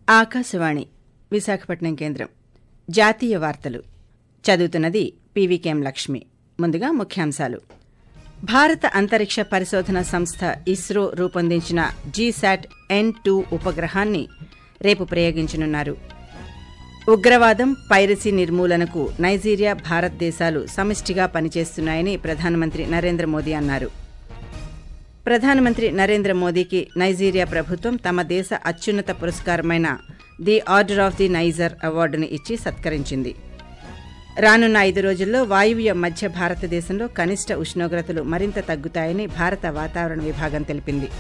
ఆకాశవాణి విశాఖపట్నం కేంద్రం జాతీయ వార్తలు చదువుతున్నది పీవీకేఎం లక్ష్మి ముందుగా ముఖ్యాంశాలు భారత అంతరిక్ష పరిశోధన సంస్థ ఇస్రో రూపొందించిన జీశాట్ ఎన్ టూ ఉపగ్రహాన్ని రేపు ప్రయోగించనున్నారు ఉగ్రవాదం పైరసీ నిర్మూలనకు నైజీరియా భారత్ దేశాలు సమిష్టిగా పనిచేస్తున్నాయని ప్రధానమంత్రి నరేంద్ర మోదీ అన్నారు ప్రధానమంత్రి నరేంద్ర మోదీకి నైజీరియా ప్రభుత్వం తమ దేశ అత్యున్నత పురస్కారమైన the Order of the Niger అవార్డును ఇచ్చి సత్కరించింది రానున్న ఐదు రోజుల్లో వాయువ్య మధ్య భారతదేశంలో కనిష్ట ఉష్ణోగ్రతలు మరింత తగ్గుతాయని భారత వాతావరణ విభాగం తెలిపింది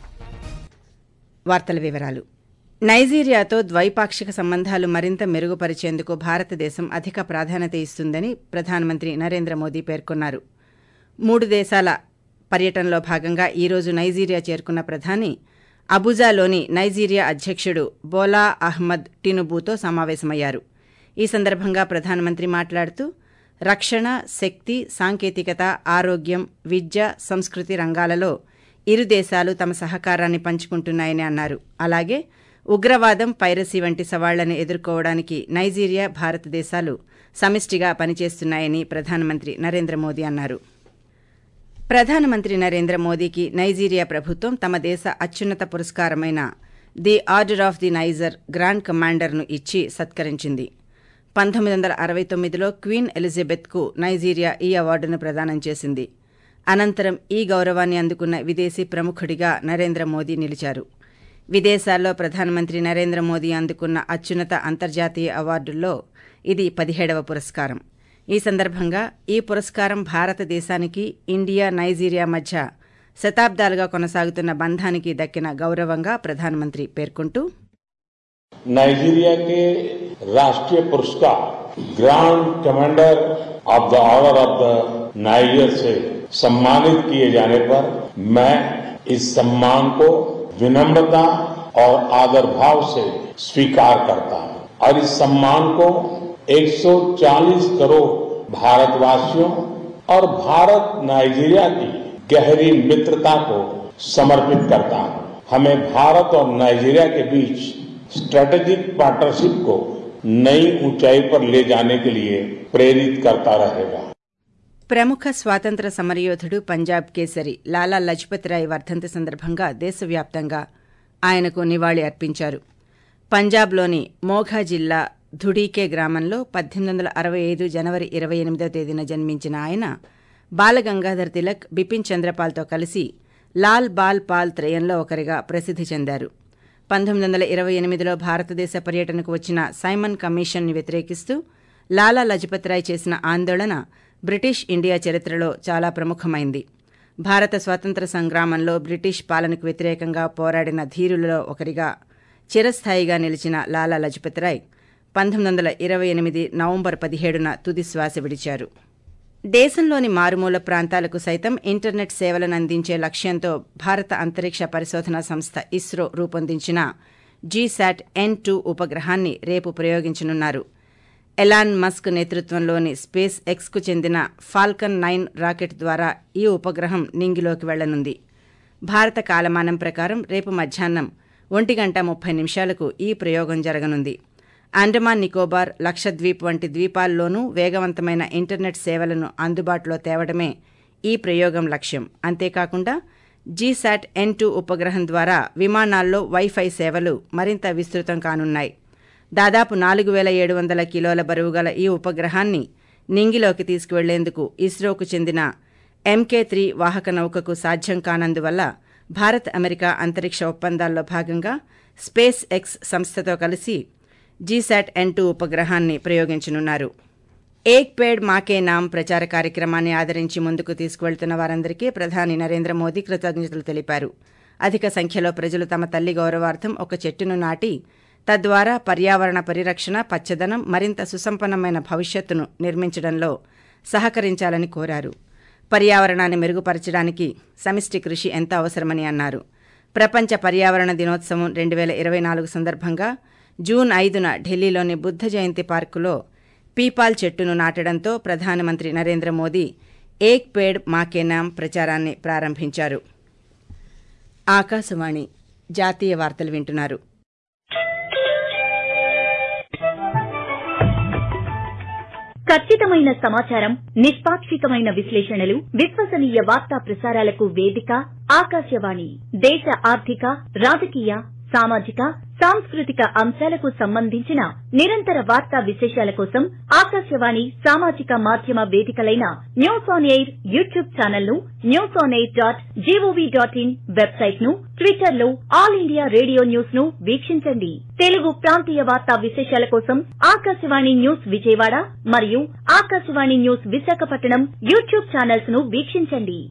వార్తల వివరాలు నైజీరియాతో ద్వైపాక్షిక సంబంధాలు మరింత మెరుగుపరిచేందుకు భారతదేశం అధిక ప్రాధాన్యత ఇస్తుందని ప్రధానమంత్రి నరేంద్ర మోదీ పేర్కొన్నారు మూడు దేశాల పర్యటనలో భాగంగా ఈరోజు నైజీరియా చేరుకున్న ప్రధాని అబుజాలోని నైజీరియా అధ్యక్షుడు బోలా అహ్మద్ టినుబూతో సమావేశమయ్యారు ఈ సందర్భంగా ప్రధానమంత్రి మాట్లాడుతూ రక్షణ శక్తి సాంకేతికత ఆరోగ్యం విద్య సంస్కృతి రంగాలలో ఇరు దేశాలు తమ సహకారాన్ని పంచుకుంటున్నాయని అన్నారు అలాగే ఉగ్రవాదం పైరసీ వంటి సవాళ్లను ఎదుర్కోవడానికి నైజీరియా భారతదేశాలు సమిష్టిగా పనిచేస్తున్నాయని ప్రధానమంత్రి నరేంద్ర మోదీ అన్నారు ప్రధానమంత్రి నరేంద్ర మోదీకి నైజీరియా ప్రభుత్వం తమ దేశ అత్యున్నత పురస్కారమైన the Order of the Niger Grand కమాండర్ను ఇచ్చి సత్కరించింది పంతొమ్మిది వందల అరవై తొమ్మిదిలో క్వీన్ ఎలిజబెత్కు నైజీరియా ఈ అవార్డును ప్రదానం చేసింది అనంతరం ఈ గౌరవాన్ని అందుకున్న విదేశీ ప్రముఖుడిగా నరేంద్ర మోదీ నిలిచారు విదేశాల్లో ప్రధానమంత్రి నరేంద్ర మోదీ అందుకున్న అత్యున్నత అంతర్జాతీయ అవార్డుల్లో ఇది పదిహేడవ పురస్కారం ఈ సందర్భంగా ఈ పురస్కారం భారతదేశానికి ఇండియా నైజీరియా మధ్య శతాబ్దాలుగా కొనసాగుతున్న బంధానికి దక్కిన గౌరవంగా ప్రధానమంత్రి పేర్కొంటూ नाइजीरिया के राष्ट्रीय पुरस्कार Grand Commander of the Order of the Niger से सम्मानित किए जाने पर मैं इस सम्मान को विनम्रता और आदर भाव से स्वीकार करता हूं और इस सम्मान को 140 करोड़ भारतवासियों और भारत नाइजीरिया की गहरी मित्रता को समर्पित करता हूं हमें भारत और नाइजीरिया के बीच स्ट्रेटेजिक पार्टनरशिप को नई ऊंचाई पर ले जाने के लिए प्रेरित करता रहेगा ప్రముఖ స్వాతంత్ర సమరయోధుడు పంజాబ్ కేసరి లాలా లజపత్ రాయ్ వర్ధంతి సందర్భంగా దేశవ్యాప్తంగా ఆయనకు నివాళి అర్పించారు పంజాబ్లోని మోఘా జిల్లా ధుడీకే గ్రామంలో పద్దెనిమిది వందల అరవై ఐదు జనవరి ఇరవై ఎనిమిదో తేదీన జన్మించిన ఆయన బాలగంగాధర్ తిలక్ బిపిన్ చంద్రపాల్తో కలిసి లాల్ బాల్ పాల్ త్రయంలో ఒకరిగా ప్రసిద్ధి చెందారు పంతొమ్మిది వందల ఇరవై ఎనిమిదిలో భారతదేశ పర్యటనకు వచ్చిన సైమన్ కమిషన్ని వ్యతిరేకిస్తూ లాలా లజపత్ రాయ్ చేసిన ఆందోళన బ్రిటిష్ ఇండియా చరిత్రలో చాలా ప్రముఖమైంది భారత స్వాతంత్ర సంగ్రామంలో బ్రిటిష్ పాలనకు వ్యతిరేకంగా పోరాడిన ధీరులలో ఒకరిగా చిరస్థాయిగా నిలిచిన లాలా లజపత్ రాయ్ పంతొమ్మిది వందల ఇరవై ఎనిమిది నవంబర్ పదిహేడున తుది శ్వాస విడిచారు దేశంలోని మారుమూల ప్రాంతాలకు సైతం ఇంటర్నెట్ సేవలను అందించే లక్ష్యంతో భారత అంతరిక్ష పరిశోధన సంస్థ ఇస్రో రూపొందించిన జీశాట్ ఎన్ టూ ఉపగ్రహాన్ని రేపు ప్రయోగించనున్నారు ఎలాన్ మస్క్ నేతృత్వంలోని స్పేస్ ఎక్స్కు చెందిన ఫాల్కన్ నైన్ రాకెట్ ద్వారా ఈ ఉపగ్రహం నింగిలోకి వెళ్లనుంది భారత కాలమానం ప్రకారం రేపు మధ్యాహ్నం ఒంటి గంట ముప్పై నిమిషాలకు ఈ ప్రయోగం జరగనుంది అండమాన్ నికోబార్ లక్షద్వీప్ వంటి ద్వీపాల్లోనూ వేగవంతమైన ఇంటర్నెట్ సేవలను అందుబాటులో తేవడమే ఈ ప్రయోగం లక్ష్యం అంతేకాకుండా జీశాట్ ఎన్ టూ ఉపగ్రహం ద్వారా విమానాల్లో వైఫై సేవలు మరింత విస్తృతం కానున్నాయి దాదాపు నాలుగు వేల ఏడు వందల కిలోల బరువు గల ఈ ఉపగ్రహాన్ని నింగిలోకి తీసుకువెళ్లేందుకు ఇస్రోకు చెందిన ఎంకే త్రీ వాహక నౌకకు సాధ్యం కానందువల్ల భారత్ అమెరికా అంతరిక్ష ఒప్పందాల్లో భాగంగా స్పేస్ ఎక్స్ సంస్థతో కలిసి జీశాట్ ఎన్ టూ ఉపగ్రహాన్ని ప్రయోగించనున్నారు ఏక్ పేడ్ మాకే నామ్ ప్రచార కార్యక్రమాన్ని ఆదరించి ముందుకు తీసుకువెళ్తున్న వారందరికీ ప్రధాని నరేంద్ర మోదీ కృతజ్ఞతలు తెలిపారు అధిక సంఖ్యలో ప్రజలు తమ తల్లి గౌరవార్థం ఒక చెట్టును నాటి తద్వారా పర్యావరణ పరిరక్షణ పచ్చదనం మరింత సుసంపన్నమైన భవిష్యత్తును నిర్మించడంలో సహకరించాలని కోరారు పర్యావరణాన్ని మెరుగుపరచడానికి సమిష్టి కృషి ఎంత అవసరమని అన్నారు ప్రపంచ పర్యావరణ దినోత్సవం రెండు వేల ఇరవై నాలుగు సందర్భంగా జూన్ ఐదున ఢిల్లీలోని బుద్ధ జయంతి పార్కులో పీపాల్ చెట్టును నాటడంతో ప్రధానమంత్రి నరేంద్ర మోదీ ఏక్ పేడ్ మాకే నామ్ ప్రచారాన్ని ప్రారంభించారు ఆకాశవాణి జాతీయ వార్తలు వింటున్నారు ఖచ్చితమైన సమాచారం నిష్పాక్షికమైన విశ్లేషణలు విశ్వసనీయ వార్తా ప్రసారాలకు వేదిక ఆకాశవాణి దేశ ఆర్థిక రాజకీయ సామాజిక సాంస్కృతిక అంశాలకు సంబంధించిన నిరంతర వార్తా విశేషాల కోసం ఆకాశవాణి సామాజిక మాధ్యమ వేదికలైన News on Air YouTube channel ను News on Air dot gov dot in website ను ట్విట్టర్ లో ఆల్ ఇండియా రేడియో న్యూస్ ను వీక్షించండి తెలుగు ప్రాంతీయ వార్తా విశేషాల కోసం ఆకాశవాణి న్యూస్ విజయవాడ మరియు Akashvani News Visakhapatnam YouTube channels ను వీక్షించండి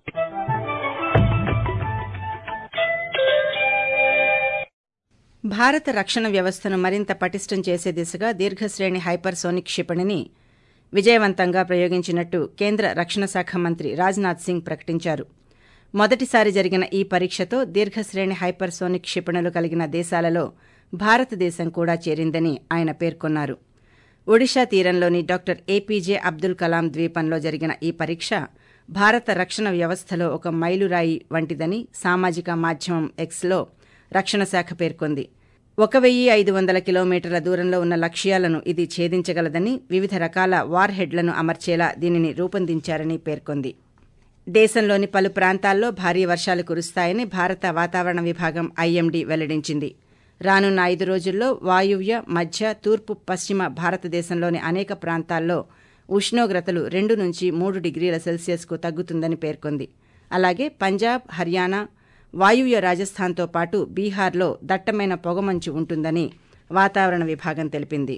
భారత రక్షణ వ్యవస్థను మరింత పటిష్టం చేసే దిశగా దీర్ఘశ్రేణి హైపర్సోనిక్ క్షిపణిని విజయవంతంగా ప్రయోగించినట్టు కేంద్ర రక్షణ శాఖ మంత్రి రాజ్నాథ్ సింగ్ ప్రకటించారు మొదటిసారి జరిగిన ఈ పరీక్షతో దీర్ఘశ్రేణి హైపర్సోనిక్ క్షిపణులు కలిగిన దేశాలలో భారతదేశం కూడా చేరిందని ఆయన పేర్కొన్నారు ఒడిషా తీరంలోని డాక్టర్ ఏపీజే అబ్దుల్ కలాం ద్వీపంలో జరిగిన ఈ పరీక్ష భారత రక్షణ వ్యవస్థలో ఒక మైలురాయి వంటిదని సామాజిక మాధ్యమం ఎక్స్లో రక్షణ శాఖ పేర్కొంది ఒక వెయ్యి ఐదు వందల కిలోమీటర్ల దూరంలో ఉన్న లక్ష్యాలను ఇది ఛేదించగలదని వివిధ రకాల వార్ హెడ్లను అమర్చేలా దీనిని రూపొందించారని పేర్కొంది దేశంలోని పలు ప్రాంతాల్లో భారీ వర్షాలు కురుస్తాయని భారత వాతావరణ విభాగం ఐఎండీ వెల్లడించింది రానున్న ఐదు రోజుల్లో వాయువ్య మధ్య తూర్పు పశ్చిమ భారతదేశంలోని అనేక ప్రాంతాల్లో ఉష్ణోగ్రతలు రెండు నుంచి మూడు డిగ్రీల సెల్సియస్కు తగ్గుతుందని పేర్కొంది అలాగే పంజాబ్ హర్యానా వాయువ్య రాజస్థాన్తో పాటు బీహార్లో దట్టమైన పొగమంచు ఉంటుందని వాతావరణ విభాగం తెలిపింది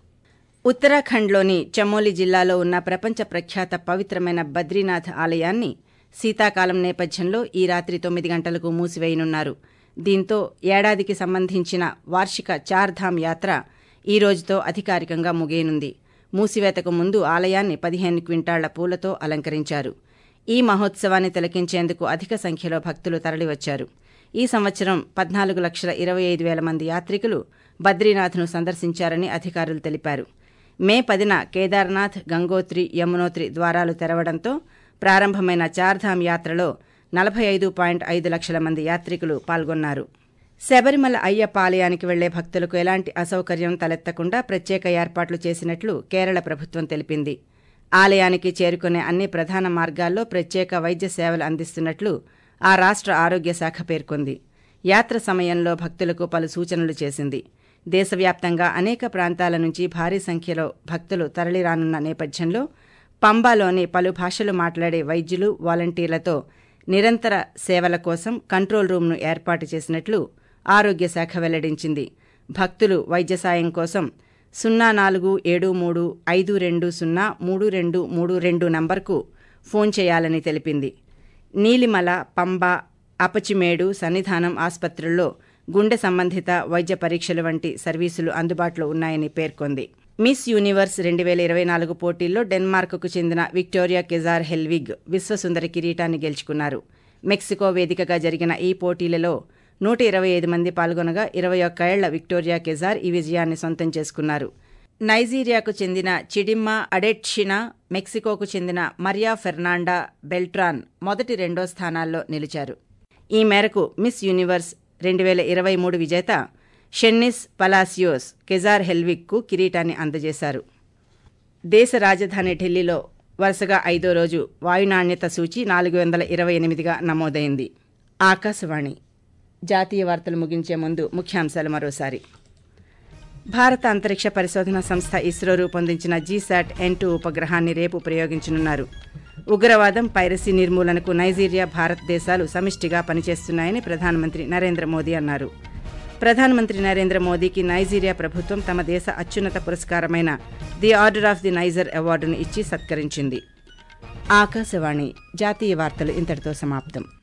ఉత్తరాఖండ్లోని చమోలి జిల్లాలో ఉన్న ప్రపంచ ప్రఖ్యాత పవిత్రమైన బద్రీనాథ్ ఆలయాన్ని శీతాకాలం నేపథ్యంలో ఈ రాత్రి తొమ్మిది గంటలకు మూసివేయనున్నారు దీంతో ఏడాదికి సంబంధించిన వార్షిక చార్ధామ్ యాత్ర ఈ రోజుతో అధికారికంగా ముగియనుంది మూసివేతకు ముందు ఆలయాన్ని పదిహేను క్వింటాళ్ల పూలతో అలంకరించారు ఈ మహోత్సవాన్ని తిలకించేందుకు అధిక సంఖ్యలో భక్తులు తరలివచ్చారు ఈ సంవత్సరం పద్నాలుగు లక్షల ఇరవై ఐదు వేల మంది యాత్రికులు బద్రీనాథ్ను సందర్శించారని అధికారులు తెలిపారు మే పదిన కేదార్నాథ్ గంగోత్రి యమునోత్రి ద్వారాలు తెరవడంతో ప్రారంభమైన చార్ధామ్ యాత్రలో నలభై ఐదు పాయింట్ ఐదు లక్షల మంది యాత్రికులు పాల్గొన్నారు శబరిమల అయ్యప్ప ఆలయానికి వెళ్లే భక్తులకు ఎలాంటి అసౌకర్యం తలెత్తకుండా ప్రత్యేక ఏర్పాట్లు చేసినట్లు కేరళ ప్రభుత్వం తెలిపింది ఆలయానికి చేరుకునే అన్ని ప్రధాన మార్గాల్లో ప్రత్యేక వైద్య సేవలు అందిస్తున్నట్లు ఆ రాష్ట్ర ఆరోగ్య శాఖ పేర్కొంది యాత్ర సమయంలో భక్తులకు పలు సూచనలు చేసింది దేశవ్యాప్తంగా అనేక ప్రాంతాల నుంచి భారీ సంఖ్యలో భక్తులు తరలిరానున్న నేపథ్యంలో పంబాలోని పలు భాషలు మాట్లాడే వైద్యులు వాలంటీర్లతో నిరంతర సేవల కోసం కంట్రోల్ రూమ్ను ఏర్పాటు చేసినట్లు ఆరోగ్య శాఖ వెల్లడించింది భక్తులు వైద్య సాయం కోసం సున్నా నాలుగు ఏడు మూడు ఐదు రెండు సున్నా మూడు రెండు మూడు రెండు నంబర్కు ఫోన్ చేయాలని తెలిపింది నీలిమల పంబ అపచిమేడు సన్నిధానం ఆసుపత్రుల్లో గుండె సంబంధిత వైద్య పరీక్షలు వంటి సర్వీసులు అందుబాటులో ఉన్నాయని పేర్కొంది మిస్ యూనివర్స్ రెండు వేల ఇరవై నాలుగు పోటీల్లో డెన్మార్క్కు చెందిన విక్టోరియా కెజార్ హెల్విగ్ విశ్వసుందరి కిరీటాన్ని గెలుచుకున్నారు మెక్సికో వేదికగా జరిగిన ఈ పోటీలలో నూట ఇరవై ఐదు మంది పాల్గొనగా ఇరవై ఒక్క ఏళ్ల విక్టోరియా కెజార్ ఈ విజయాన్ని సొంతం చేసుకున్నారు నైజీరియాకు చెందిన చిడిమ్మా అడెట్షినా మెక్సికోకు చెందిన మరియా ఫెర్నాండా బెల్ట్రాన్ మొదటి రెండో స్థానాల్లో నిలిచారు ఈ మేరకు మిస్ యూనివర్స్ రెండు వేల ఇరవై మూడు విజేత షెన్నిస్ పలాసియోస్ కెజార్ హెల్విక్కు కిరీటాన్ని అందజేశారు దేశ రాజధాని ఢిల్లీలో వరుసగా ఐదో రోజు వాయునాణ్యత సూచి నాలుగు వందల ఇరవై ఎనిమిదిగా నమోదైంది ఆకాశవాణి జాతీయ వార్తలు ముగించే ముందు ముఖ్యాంశాలు మరోసారి భారత అంతరిక్ష పరిశోధన సంస్థ ఇస్రో రూపొందించిన జీశాట్ ఎన్ టూ ఉపగ్రహాన్ని రేపు ప్రయోగించనున్నారు ఉగ్రవాదం పైరసీ నిర్మూలనకు నైజీరియా భారతదేశాలు సమిష్టిగా పనిచేస్తున్నాయని ప్రధానమంత్రి నరేంద్ర మోదీ అన్నారు ప్రధానమంత్రి నరేంద్ర మోదీకి నైజీరియా ప్రభుత్వం తమ దేశ అత్యున్నత పురస్కారమైన the Order of the Niger అవార్డును ఇచ్చి సత్కరించింది ఆకాశవాణి జాతీయ వార్తలు ఇంతటితో సమాప్తం